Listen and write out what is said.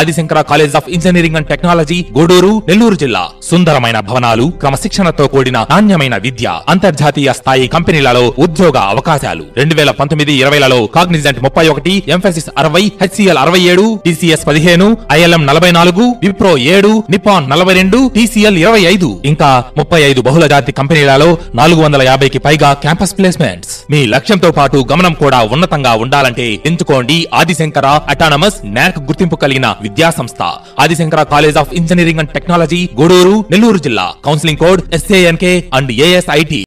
Adi Shankara college of engineering and technology Gudur Nellore జిల్లా సుందరమైన భవనాలు క్రమశిక్షణతో కూడిన నాణ్యమైన విద్య అంతర్జాతీయ స్థాయి కంపెనీలలో ఉద్యోగ అవకాశాలు రెండు వేల పంతొమ్మిది ఇరవైలలో కాగ్నిజెంట్ ముప్పై ఒకటి ఎంఫెసిస్ అరవై హెచ్సిఎల్ అరవై ఏడు టీసీఎస్ పదిహేను ఐఎల్ఎం నలభై నాలుగు విప్రో ఏడు నిపాన్ నలభై రెండు టీసీఎల్ ఇరవై ఐదు ఇంకా ముప్పై ఐదు బహుళ జాతి కంపెనీలలో నాలుగు వందల యాభైకి పైగా క్యాంపస్ ప్లేస్మెంట్స్ మీ లక్ష్యంతో పాటు గమనం కూడా ఉన్నతంగా ఉండాలంటే ఎంచుకోండి ఆదిశంకర అటానమస్ నాక్ గుర్తింపు కలిగిన విద్యా సంస్థ Adishankara college of engineering and technology Gudur Nellore జిల్లా కౌన్సిలింగ్ కోడ్ ఎస్ఏఎన్కే అండ్ ఏఎస్ఐటి